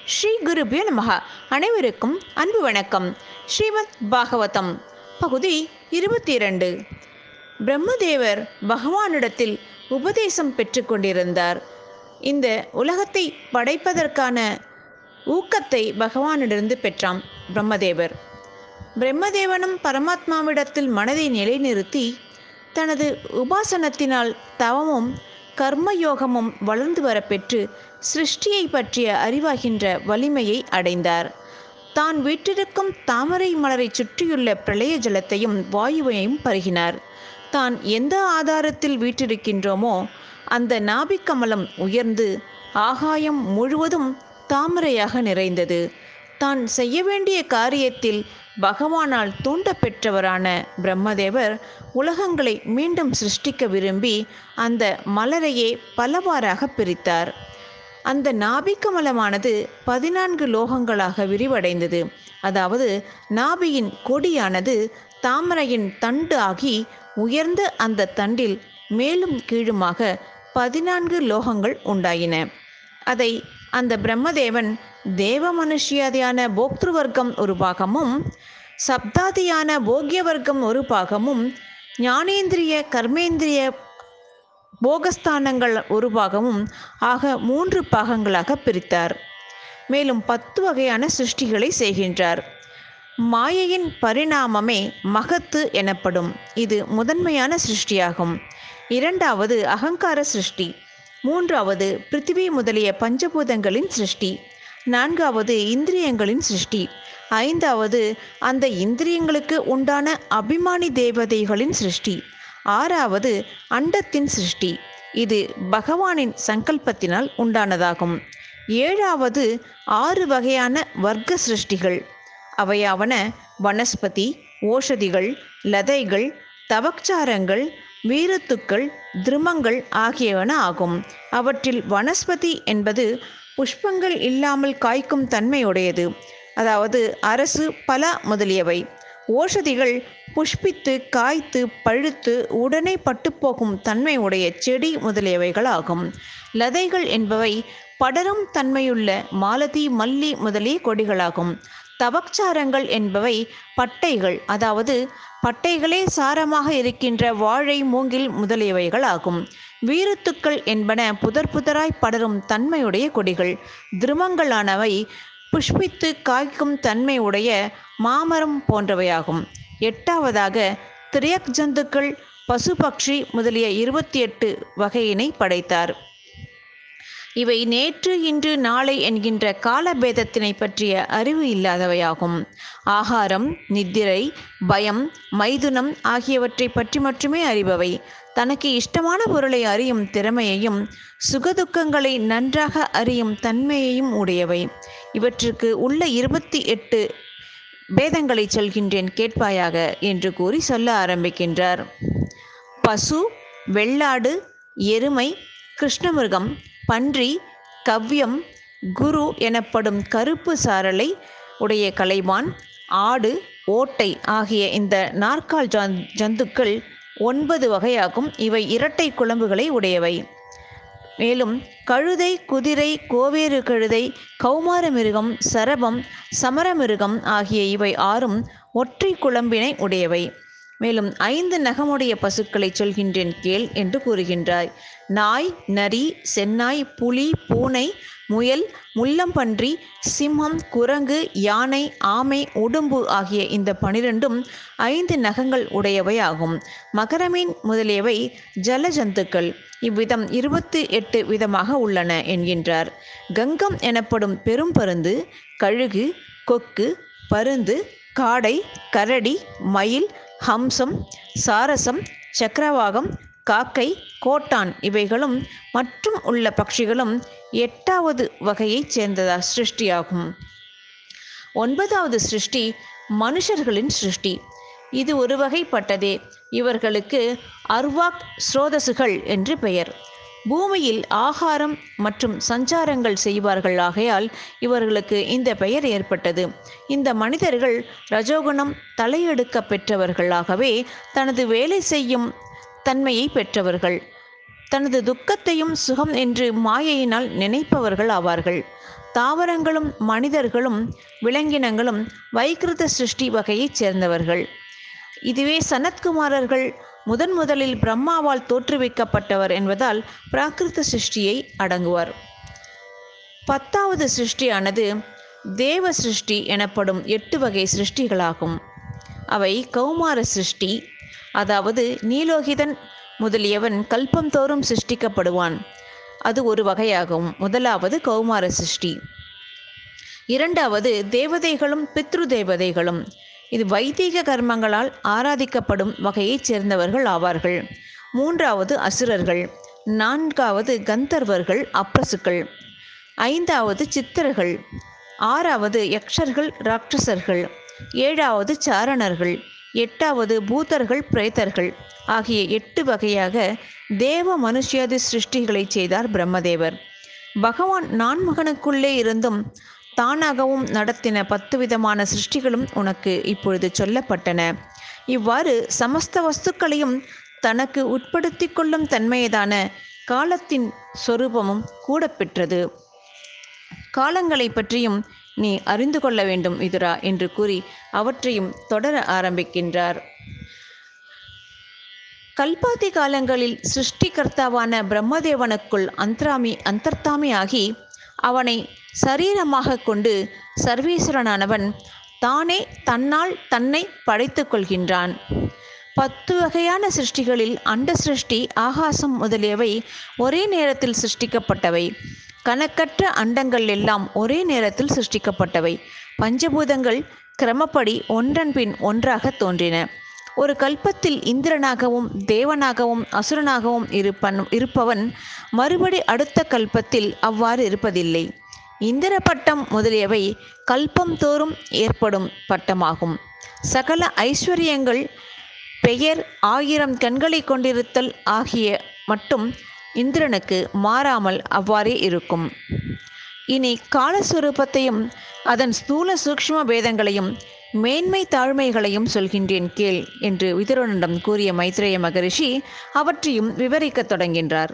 ஸ்ரீ குருபியோ நமக அனைவருக்கும் அன்பு வணக்கம் ஸ்ரீமத் பாகவதம் பகுதி இருபத்தி இரண்டு பிரம்மதேவர் பகவானிடத்தில் உபதேசம் பெற்றுக்கொண்டிருந்தார் இந்த உலகத்தை படைப்பதற்கான ஊக்கத்தை பகவானிடமிருந்து பெற்றாம் பிரம்மதேவர் பிரம்மதேவனும் பரமாத்மாவிடத்தில் மனதை நிலைநிறுத்தி தனது உபாசனத்தினால் தவமும் கர்மயோகமும் வளர்ந்து வரப்பெற்று சிருஷ்டியை பற்றிய அறிவாகின்ற வலிமையை அடைந்தார் தான் வீற்றிருக்கும் தாமரை மலரை சுற்றியுள்ள பிரளய ஜலத்தையும் வாயுவையும் பருகினார் தான் எந்த ஆதாரத்தில் வீற்றிருக்கின்றோமோ அந்த நாபிக்கமலம் உயர்ந்து ஆகாயம் முழுவதும் தாமரையாக நிறைந்தது தான் செய்ய வேண்டிய காரியத்தில் பகவானால் தூண்ட பெற்றவரான பிரம்மதேவர் உலகங்களை மீண்டும் சிருஷ்டிக்க விரும்பி அந்த மலரையே பலவாறாக பிரித்தார் அந்த நாபிக்கமலமானது பதினான்கு லோகங்களாக விரிவடைந்தது அதாவது நாபியின் கொடியானது தாமரையின் தண்டு ஆகி உயர்ந்த அந்த தண்டில் மேலும் கீழுமாக பதினான்கு லோகங்கள் உண்டாயின அதை அந்த பிரம்மதேவன் தேவ மனுஷியாதியான போக்திருவர்க்கம் ஒரு பாகமும் சப்தாதியான போக்கிய வர்க்கம் ஒரு பாகமும் ஞானேந்திரிய கர்மேந்திரிய போகஸ்தானங்கள் ஒரு பாகமும் ஆக மூன்று பாகங்களாக பிரித்தார் மேலும் பத்து வகையான சிருஷ்டிகளை செய்கின்றார் மாயையின் பரிணாமமே மகத்து எனப்படும் இது முதன்மையான சிருஷ்டியாகும் இரண்டாவது அகங்கார சிருஷ்டி மூன்றாவது பிருத்திவி முதலிய பஞ்சபூதங்களின் சிருஷ்டி நான்காவது இந்திரியங்களின் சிருஷ்டி ஐந்தாவது அந்த இந்திரியங்களுக்கு உண்டான அபிமானி தேவதைகளின் சிருஷ்டி ஆறாவது அண்டத்தின் சிருஷ்டி இது பகவானின் சங்கல்பத்தினால் உண்டானதாகும் ஏழாவது ஆறு வகையான வர்க்க சிருஷ்டிகள் அவையாவன வனஸ்பதி ஓஷதிகள் லதைகள் தவக்சாரங்கள் வீரத்துக்கள் திருமங்கள் ஆகியவன ஆகும் அவற்றில் வனஸ்பதி என்பது புஷ்பங்கள் இல்லாமல் காய்க்கும் தன்மையுடையது அதாவது அரசு பல முதலியவை ஓஷதிகள் புஷ்பித்து காய்த்து பழுத்து உடனே பட்டுப்போகும் தன்மை உடைய செடி முதலியவைகள் ஆகும் லதைகள் என்பவை படரும் தன்மையுள்ள மாலதி மல்லி முதலிய கொடிகளாகும் தவக்சாரங்கள் என்பவை பட்டைகள் அதாவது பட்டைகளே சாரமாக இருக்கின்ற வாழை மூங்கில் முதலியவைகள் ஆகும் வீரத்துக்கள் என்பன புதர் புதராய் படரும் தன்மையுடைய கொடிகள் திருமங்களானவை புஷ்பித்து காய்க்கும் தன்மை உடைய மாமரம் போன்றவையாகும் எட்டாவதாக திரியக் ஜந்துக்கள் பசு பக்ஷி முதலிய இருபத்தி எட்டு வகையினை படைத்தார் இவை நேற்று இன்று நாளை என்கின்ற காலபேதத்தினை பற்றிய அறிவு இல்லாதவையாகும் ஆகாரம் நித்திரை பயம் மைதுனம் ஆகியவற்றை பற்றி மட்டுமே அறிபவை தனக்கு இஷ்டமான பொருளை அறியும் திறமையையும் சுகதுக்கங்களை நன்றாக அறியும் தன்மையையும் உடையவை இவற்றுக்கு உள்ள இருபத்தி எட்டு பேதங்களை சொல்கின்றேன் கேட்பாயாக என்று கூறி சொல்ல ஆரம்பிக்கின்றார் பசு வெள்ளாடு எருமை கிருஷ்ணமிருகம் பன்றி கவ்யம் குரு எனப்படும் கருப்பு சாரலை உடைய கலைவான் ஆடு ஓட்டை ஆகிய இந்த நாற்கால் ஜந்துக்கள் ஒன்பது வகையாகும் இவை இரட்டை குழம்புகளை உடையவை மேலும் கழுதை குதிரை கோவேறு கழுதை கௌமார மிருகம் சரபம் சமரமிருகம் ஆகிய இவை ஆறும் ஒற்றை குழம்பினை உடையவை மேலும் ஐந்து நகமுடைய பசுக்களை சொல்கின்றேன் கேள் என்று கூறுகின்றாய் நாய் நரி சென்னாய் புலி பூனை முயல் முள்ளம்பன்றி சிம்மம் குரங்கு யானை ஆமை உடும்பு ஆகிய இந்த பனிரெண்டும் ஐந்து நகங்கள் உடையவை ஆகும் மகரமீன் முதலியவை ஜலஜந்துக்கள் இவ்விதம் இருபத்தி எட்டு விதமாக உள்ளன என்கின்றார் கங்கம் எனப்படும் பெரும் பருந்து கழுகு கொக்கு பருந்து காடை கரடி மயில் ஹம்சம் சாரசம் சக்கரவாகம் காக்கை கோட்டான் இவைகளும் மற்றும் உள்ள பட்சிகளும் எட்டாவது வகையைச் சேர்ந்ததா சிருஷ்டியாகும் ஒன்பதாவது சிருஷ்டி மனுஷர்களின் சிருஷ்டி இது ஒரு வகைப்பட்டதே இவர்களுக்கு அர்வாக் ஸ்ரோதசுகள் என்று பெயர் பூமியில் ஆகாரம் மற்றும் சஞ்சாரங்கள் செய்வார்கள் ஆகையால் இவர்களுக்கு இந்த பெயர் ஏற்பட்டது இந்த மனிதர்கள் ரஜோகுணம் தலையெடுக்க பெற்றவர்களாகவே தனது வேலை செய்யும் தன்மையை பெற்றவர்கள் தனது துக்கத்தையும் சுகம் என்று மாயையினால் நினைப்பவர்கள் ஆவார்கள் தாவரங்களும் மனிதர்களும் விலங்கினங்களும் வைக்கிருத சிருஷ்டி வகையைச் சேர்ந்தவர்கள் இதுவே சனத்குமாரர்கள் முதன் முதலில் பிரம்மாவால் தோற்றுவிக்கப்பட்டவர் என்பதால் பிராகிருத சிருஷ்டியை அடங்குவார் பத்தாவது சிருஷ்டியானது தேவ சிருஷ்டி எனப்படும் எட்டு வகை சிருஷ்டிகளாகும் அவை கௌமார சிருஷ்டி அதாவது நீலோகிதன் முதலியவன் கல்பம் தோறும் சிருஷ்டிக்கப்படுவான் அது ஒரு வகையாகும் முதலாவது கௌமார சிருஷ்டி இரண்டாவது தேவதைகளும் பித்ரு தேவதைகளும் இது வைதீக கர்மங்களால் ஆராதிக்கப்படும் வகையைச் சேர்ந்தவர்கள் ஆவார்கள் மூன்றாவது அசுரர்கள் நான்காவது கந்தர்வர்கள் அப்ரசுக்கள் ஐந்தாவது சித்தர்கள் ஆறாவது யக்ஷர்கள் ராட்சசர்கள் ஏழாவது சாரணர்கள் எட்டாவது பூதர்கள் பிரேதர்கள் ஆகிய எட்டு வகையாக தேவ மனுஷ்யாதி சிருஷ்டிகளை செய்தார் பிரம்மதேவர் பகவான் நான்மகனுக்குள்ளே இருந்தும் தானாகவும் நடத்தின பத்து விதமான சிருஷ்டிகளும் உனக்கு இப்பொழுது சொல்லப்பட்டன இவ்வாறு சமஸ்த வஸ்துக்களையும் தனக்கு உட்படுத்தி கொள்ளும் தன்மையதான காலத்தின் சொரூபமும் கூட பெற்றது காலங்களை பற்றியும் நீ அறிந்து கொள்ள வேண்டும் விதுரா என்று கூறி அவற்றையும் தொடர ஆரம்பிக்கின்றார் கல்பாதி காலங்களில் சிருஷ்டிகர்த்தாவான பிரம்மதேவனுக்குள் அந்தராமி அந்தர்த்தாமி ஆகி அவனை சரீரமாக கொண்டு சர்வேஸ்வரனானவன் தானே தன்னால் தன்னை படைத்து கொள்கின்றான் பத்து வகையான சிருஷ்டிகளில் அண்ட சிருஷ்டி ஆகாசம் முதலியவை ஒரே நேரத்தில் சிருஷ்டிக்கப்பட்டவை கணக்கற்ற அண்டங்கள் எல்லாம் ஒரே நேரத்தில் சிருஷ்டிக்கப்பட்டவை பஞ்சபூதங்கள் கிரமப்படி ஒன்றன் பின் ஒன்றாக தோன்றின ஒரு கல்பத்தில் இந்திரனாகவும் தேவனாகவும் அசுரனாகவும் இருப்பன் இருப்பவன் மறுபடி அடுத்த கல்பத்தில் அவ்வாறு இருப்பதில்லை இந்திர பட்டம் முதலியவை கல்பம் தோறும் ஏற்படும் பட்டமாகும் சகல ஐஸ்வர்யங்கள் பெயர் ஆயிரம் கண்களை கொண்டிருத்தல் ஆகிய மட்டும் இந்திரனுக்கு மாறாமல் அவ்வாறே இருக்கும் இனி காலஸ்வரூபத்தையும் அதன் ஸ்தூல சூக்ஷ்ம பேதங்களையும் மேன்மை தாழ்மைகளையும் சொல்கின்றேன் கேள் என்று விதுரனிடம் கூறிய மைத்ரேய மகரிஷி அவற்றையும் விவரிக்கத் தொடங்கின்றார்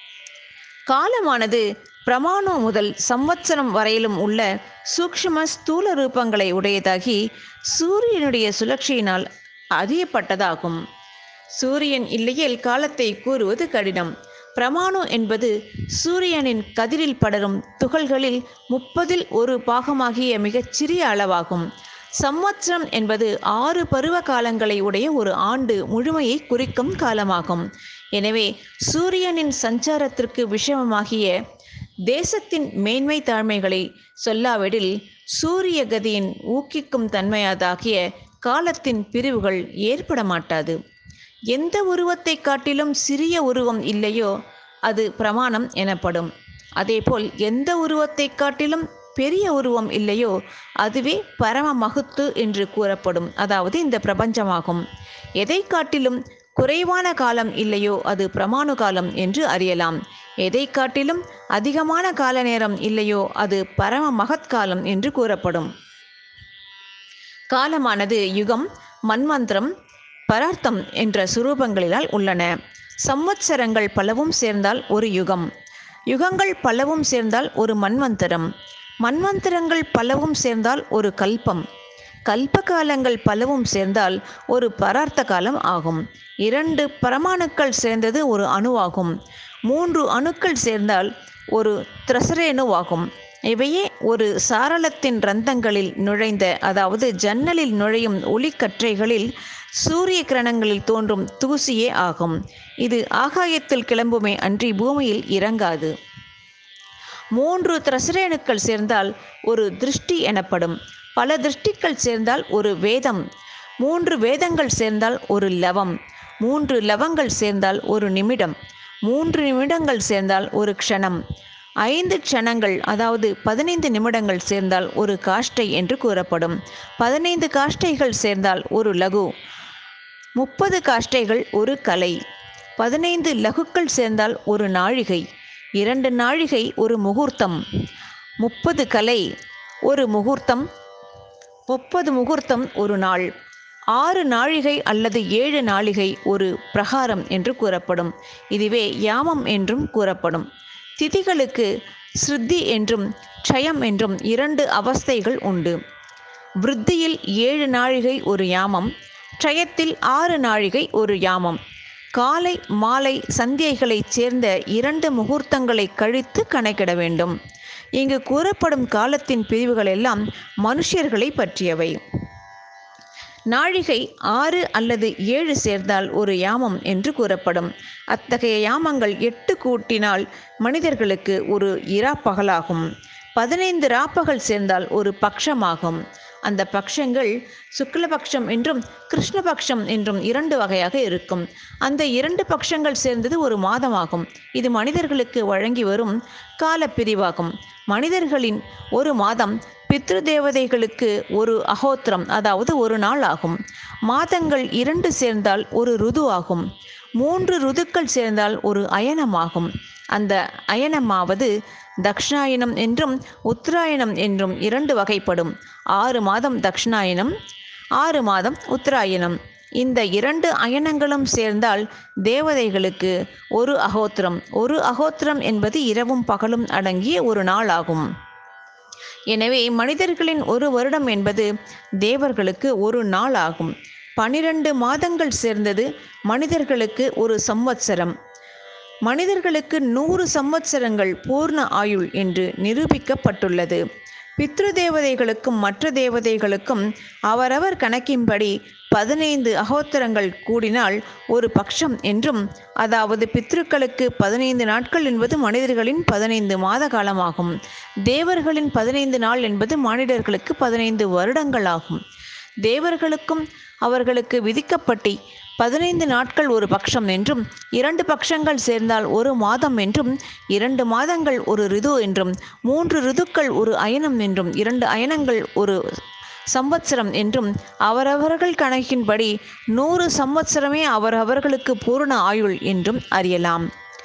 காலமானது பிரமாணு முதல் சம்வத்சரம் வரையிலும் உள்ள சூக்ஷ்ம ஸ்தூல ரூபங்களை உடையதாகி சூரியனுடைய சுழற்சியினால் அறியப்பட்டதாகும் சூரியன் இல்லையேல் காலத்தை கூறுவது கடினம் பிரமாணு என்பது சூரியனின் கதிரில் படரும் துகள்களில் முப்பதில் ஒரு பாகமாகிய மிகச் சிறிய அளவாகும் சம்வத்சரம் என்பது ஆறு பருவ காலங்களை உடைய ஒரு ஆண்டு முழுமையை குறிக்கும் காலமாகும் எனவே சூரியனின் சஞ்சாரத்திற்கு விஷமமாகிய தேசத்தின் மேன்மை தாழ்மைகளை சொல்லாவிடில் சூரிய கதியின் ஊக்கிக்கும் தன்மையாதாகிய காலத்தின் பிரிவுகள் ஏற்பட மாட்டாது எந்த உருவத்தை காட்டிலும் சிறிய உருவம் இல்லையோ அது பிரமாணம் எனப்படும் அதேபோல் எந்த உருவத்தை காட்டிலும் பெரிய உருவம் இல்லையோ அதுவே பரம மகுத்து என்று கூறப்படும் அதாவது இந்த பிரபஞ்சமாகும் எதை காட்டிலும் குறைவான காலம் இல்லையோ அது பிரமாணு காலம் என்று அறியலாம் எதை காட்டிலும் அதிகமான கால நேரம் இல்லையோ அது பரம மகத்காலம் என்று கூறப்படும் காலமானது யுகம் மன்வந்திரம் பரார்த்தம் என்ற சுரூபங்களினால் உள்ளன சம்வத்சரங்கள் பலவும் சேர்ந்தால் ஒரு யுகம் யுகங்கள் பலவும் சேர்ந்தால் ஒரு மன்வந்தரம் மன்வந்தரங்கள் பலவும் சேர்ந்தால் ஒரு கல்பம் கல்ப காலங்கள் பலவும் சேர்ந்தால் ஒரு பரார்த்த காலம் ஆகும் இரண்டு பரமாணுக்கள் சேர்ந்தது ஒரு அணுவாகும் மூன்று அணுக்கள் சேர்ந்தால் ஒரு திரசரேணுவாகும் இவையே ஒரு சாரளத்தின் ரந்தங்களில் நுழைந்த அதாவது ஜன்னலில் நுழையும் ஒளிக்கற்றைகளில் சூரிய கிரணங்களில் தோன்றும் தூசியே ஆகும் இது ஆகாயத்தில் கிளம்புமே அன்றி பூமியில் இறங்காது மூன்று திரசரேணுக்கள் சேர்ந்தால் ஒரு திருஷ்டி எனப்படும் பல திருஷ்டிகள் சேர்ந்தால் ஒரு வேதம் மூன்று வேதங்கள் சேர்ந்தால் ஒரு லவம் மூன்று லவங்கள் சேர்ந்தால் ஒரு நிமிடம் மூன்று நிமிடங்கள் சேர்ந்தால் ஒரு க்ஷணம் ஐந்து க்ஷணங்கள் அதாவது பதினைந்து நிமிடங்கள் சேர்ந்தால் ஒரு காஷ்டை என்று கூறப்படும் பதினைந்து காஷ்டைகள் சேர்ந்தால் ஒரு லகு முப்பது காஷ்டைகள் ஒரு கலை பதினைந்து லகுக்கள் சேர்ந்தால் ஒரு நாழிகை இரண்டு நாழிகை ஒரு முகூர்த்தம் முப்பது கலை ஒரு முகூர்த்தம் முப்பது முகூர்த்தம் ஒரு நாள் ஆறு நாழிகை அல்லது ஏழு நாழிகை ஒரு பிரகாரம் என்று கூறப்படும் இதுவே யாமம் என்றும் கூறப்படும் திதிகளுக்கு ஸ்ருத்தி என்றும் க்ஷயம் என்றும் இரண்டு அவஸ்தைகள் உண்டு விருத்தியில் ஏழு நாழிகை ஒரு யாமம் க்ஷயத்தில் ஆறு நாழிகை ஒரு யாமம் காலை மாலை சந்தியைகளைச் சேர்ந்த இரண்டு முகூர்த்தங்களை கழித்து கணக்கிட வேண்டும் இங்கு கூறப்படும் காலத்தின் பிரிவுகள் எல்லாம் மனுஷர்களை பற்றியவை நாழிகை ஆறு அல்லது ஏழு சேர்ந்தால் ஒரு யாமம் என்று கூறப்படும் அத்தகைய யாமங்கள் எட்டு கூட்டினால் மனிதர்களுக்கு ஒரு இரா பகலாகும் பதினைந்து ராப்பகல் சேர்ந்தால் ஒரு பக்ஷமாகும் அந்த பக்ஷங்கள் சுக்லபக்ஷம் என்றும் கிருஷ்ணபக்ஷம் என்றும் இரண்டு வகையாக இருக்கும் அந்த இரண்டு பக்ஷங்கள் சேர்ந்தது ஒரு மாதமாகும் இது மனிதர்களுக்கு வழங்கி வரும் காலப்பிரிவாகும் மனிதர்களின் ஒரு மாதம் பித்ரு தேவதைகளுக்கு ஒரு அகோத்திரம் அதாவது ஒரு நாள் ஆகும் மாதங்கள் இரண்டு சேர்ந்தால் ஒரு ருது ஆகும் மூன்று ருதுக்கள் சேர்ந்தால் ஒரு அயனமாகும் அந்த அயனமாவது தக்ஷாயனம் என்றும் உத்தராயணம் என்றும் இரண்டு வகைப்படும் ஆறு மாதம் தக்ஷணாயனம் ஆறு மாதம் உத்தராயணம் இந்த இரண்டு அயனங்களும் சேர்ந்தால் தேவதைகளுக்கு ஒரு அகோத்திரம் ஒரு அகோத்திரம் என்பது இரவும் பகலும் அடங்கிய ஒரு நாள் ஆகும் எனவே மனிதர்களின் ஒரு வருடம் என்பது தேவர்களுக்கு ஒரு நாள் ஆகும் பனிரெண்டு மாதங்கள் சேர்ந்தது மனிதர்களுக்கு ஒரு சம்வத்சரம் மனிதர்களுக்கு நூறு சம்வத்சரங்கள் பூர்ண ஆயுள் என்று நிரூபிக்கப்பட்டுள்ளது பித்ரு தேவதைகளுக்கும் மற்ற தேவதைகளுக்கும் அவரவர் கணக்கின்படி பதினைந்து அகோத்தரங்கள் கூடினால் ஒரு பட்சம் என்றும் அதாவது பித்ருக்களுக்கு பதினைந்து நாட்கள் என்பது மனிதர்களின் பதினைந்து மாத காலமாகும் தேவர்களின் பதினைந்து நாள் என்பது மானிடர்களுக்கு பதினைந்து வருடங்கள் ஆகும் தேவர்களுக்கும் அவர்களுக்கு விதிக்கப்பட்டி பதினைந்து நாட்கள் ஒரு பட்சம் என்றும் இரண்டு பட்சங்கள் சேர்ந்தால் ஒரு மாதம் என்றும் இரண்டு மாதங்கள் ஒரு ரிது என்றும் மூன்று ரிதுக்கள் ஒரு அயனம் என்றும் இரண்டு அயனங்கள் ஒரு சம்பத்சரம் என்றும் அவரவர்கள் கணக்கின்படி நூறு சம்பத்சரமே அவரவர்களுக்கு பூரண ஆயுள் என்றும் அறியலாம்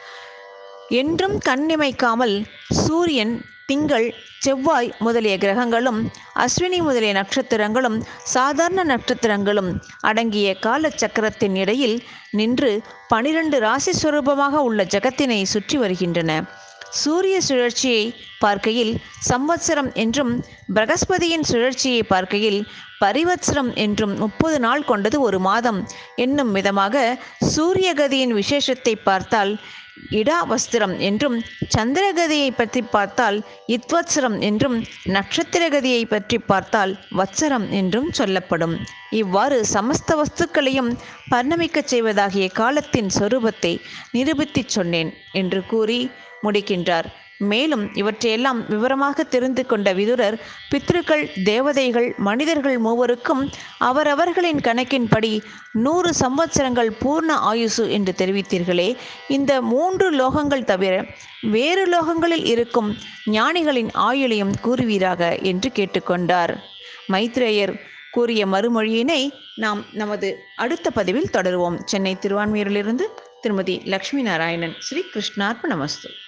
என்றும் கண்ணிமைக்காமல் சூரியன் திங்கள் செவ்வாய் முதலிய கிரகங்களும் அஸ்வினி முதலிய நட்சத்திரங்களும் சாதாரண நட்சத்திரங்களும் அடங்கிய கால சக்கரத்தின் இடையில் நின்று பனிரெண்டு ராசி சுரூபமாக உள்ள ஜகத்தினை சுற்றி வருகின்றன சூரிய சுழற்சியை பார்க்கையில் சம்வத்சரம் என்றும் பிரகஸ்பதியின் சுழற்சியை பார்க்கையில் பரிவத்சரம் என்றும் முப்பது நாள் கொண்டது ஒரு மாதம் என்னும் விதமாக சூரியகதியின் விசேஷத்தை பார்த்தால் இடாவஸ்திரம் என்றும் சந்திரகதியை பற்றி பார்த்தால் இத்வத்சரம் என்றும் நட்சத்திரகதியை பற்றி பார்த்தால் வத்சரம் என்றும் சொல்லப்படும் இவ்வாறு சமஸ்த வஸ்துக்களையும் பரிணமிக்கச் செய்வதாகிய காலத்தின் சொரூபத்தை நிரூபித்துச் சொன்னேன் என்று கூறி முடிக்கின்றார் மேலும் இவற்றையெல்லாம் விவரமாக தெரிந்து கொண்ட விதுரர் பித்ருக்கள் தேவதைகள் மனிதர்கள் மூவருக்கும் அவரவர்களின் கணக்கின்படி நூறு சம்பத்சரங்கள் பூர்ண ஆயுசு என்று தெரிவித்தீர்களே இந்த மூன்று லோகங்கள் தவிர வேறு லோகங்களில் இருக்கும் ஞானிகளின் ஆயுளையும் கூறுவீராக என்று கேட்டுக்கொண்டார் மைத்ரேயர் கூறிய மறுமொழியினை நாம் நமது அடுத்த பதிவில் தொடருவோம் சென்னை திருவான்மையூரிலிருந்து திருமதி லக்ஷ்மி நாராயணன் ஸ்ரீ கிருஷ்ணார்ப்பணமஸ்து